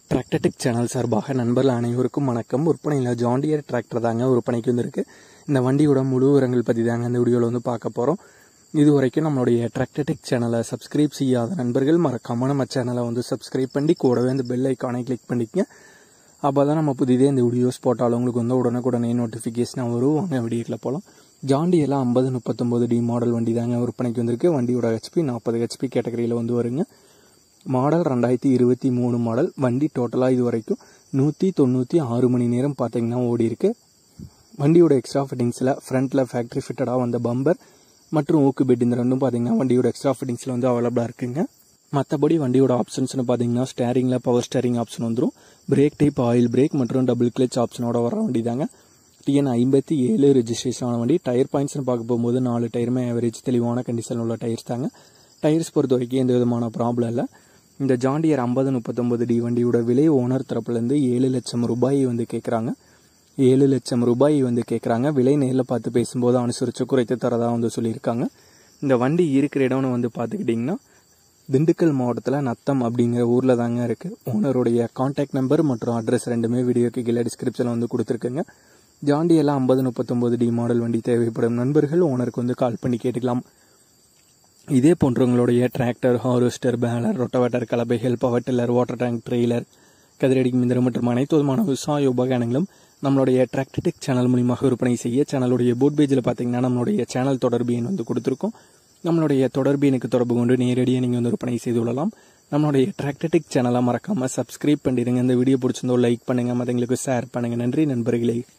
Tractor Tech channel சார்பாக நண்பர்கள் அனைவருக்கும் வணக்கம் விற்பனையில் ஜாண்டியர் டிராக்டர் தாங்க விற்பனைக்கு வந்திருக்கு இந்த வண்டியோட முழு விவரங்கள் பற்றி தாங்க இந்த வீடியோவில் வந்து பார்க்க போகிறோம் இது வரைக்கும் நம்மளுடைய டிராக்டர்டெக் சேனலை சப்ஸ்கிரைப் செய்யாத நண்பர்கள் மறக்காம நம்ம சேனலை வந்து சப்ஸ்கிரைப் பண்ணி கூடவே இந்த பெல் ஐக்கானை கிளிக் பண்ணிக்கங்க அப்போ தான் நம்ம புதிதே இந்த வீடியோஸ் போட்டாலும் உங்களுக்கு வந்து உடனுக்குடனே நோட்டிஃபிகேஷனாக வரும் வாங்க வீடியோக்கில் போகலாம் ஜாண்டியெல்லாம் ஐம்பது முப்பத்தொம்போது டி மாடல் வண்டி தாங்க விற்பனைக்கு வந்திருக்கு வண்டியோட ஹெச்பி நாற்பது ஹெச்பி கேட்டகரியில் வந்து வருங்க மாடல் ரெண்டாயிரத்தி இருபத்தி மூணு மாடல் வண்டி டோட்டலாக இது வரைக்கும் நூற்றி தொண்ணூற்றி ஆறு மணி நேரம் பார்த்தீங்கன்னா ஓடி இருக்கு வண்டியோட எக்ஸ்ட்ரா ஃபிட்டிங்ஸில் ஃப்ரண்ட்டில் ஃபேக்ட்ரி ஃபிட்டடாக வந்த பம்பர் மற்றும் ஊக்கு பெட் இந்த ரெண்டும் பார்த்தீங்கன்னா வண்டியோட எக்ஸ்ட்ரா ஃபிட்டிங்ஸில் வந்து அவைலபிளாக இருக்குங்க மற்றபடி வண்டியோட ஆப்ஷன்ஸ்னு பார்த்தீங்கன்னா ஸ்டேரிங்கில் பவர் ஸ்டேரிங் ஆப்ஷன் வந்துடும் பிரேக் டைப் ஆயில் பிரேக் மற்றும் டபுள் கிளச் ஆப்ஷனோட வர வண்டி தாங்க டிஎன் ஐம்பத்தி ஏழு ரெஜிஸ்ட்ரேஷன் ஆன வண்டி டயர் பாயிண்ட்ஸ்னு பார்க்க போகும்போது நாலு டயருமே ஆவரேஜ் தெளிவான கண்டிஷன் உள்ள டயர்ஸ் தாங்க டயர்ஸ் பொறுத்த வரைக்கும் எந்த விதமான ப்ராப்ளம் இல்லை இந்த ஜாண்டியர் ஐம்பது முப்பத்தொம்பது டி வண்டியோட விலை ஓனர் தரப்புலேருந்து ஏழு லட்சம் ரூபாய் வந்து கேட்குறாங்க ஏழு லட்சம் ரூபாய் வந்து கேட்குறாங்க விலை நேரில் பார்த்து பேசும்போது அனுசரித்து குறைத்து தரதாக வந்து சொல்லியிருக்காங்க இந்த வண்டி இருக்கிற இடம்னு வந்து பார்த்துக்கிட்டிங்கன்னா திண்டுக்கல் மாவட்டத்தில் நத்தம் அப்படிங்கிற ஊரில் தாங்க இருக்குது ஓனருடைய காண்டாக்ட் நம்பர் மற்றும் அட்ரஸ் ரெண்டுமே வீடியோக்கு கீழே டிஸ்கிரிப்ஷனில் வந்து கொடுத்துருக்குங்க ஜாண்டியெல்லாம் ஐம்பது முப்பத்தொம்பது டி மாடல் வண்டி தேவைப்படும் நண்பர்கள் ஓனருக்கு வந்து கால் பண்ணி கேட்டுக்கலாம் இதே போன்றவங்களுடைய டிராக்டர் ஹார்வெஸ்டர் பேலர் ரொட்டவேட்டர் கலப்பைகள் power tiller water tank trailer கதிரடி மிந்திரம் மற்றும் அனைத்து விதமான விவசாய உபகரணங்களும் நம்மளுடைய டிராக்டர்டெக் சேனல் மூலியமாக விற்பனை செய்ய சேனலுடைய போட் பேஜில் பார்த்தீங்கன்னா நம்மளுடைய சேனல் தொடர்பு எண் வந்து கொடுத்துருக்கோம் நம்மளுடைய தொடர்பு எனக்கு தொடர்பு கொண்டு நேரடியாக நீங்கள் வந்து விற்பனை செய்து கொள்ளலாம் நம்மளுடைய டிராக்டர்டெக் சேனலை மறக்காமல் சப்ஸ்கிரைப் பண்ணிடுங்க இந்த வீடியோ பிடிச்சிருந்தோ லைக் பண்ணுங்கள் மற்றவங்களுக்கு ஷேர் பண்ணுங்கள் நன்றி நண்பர்களே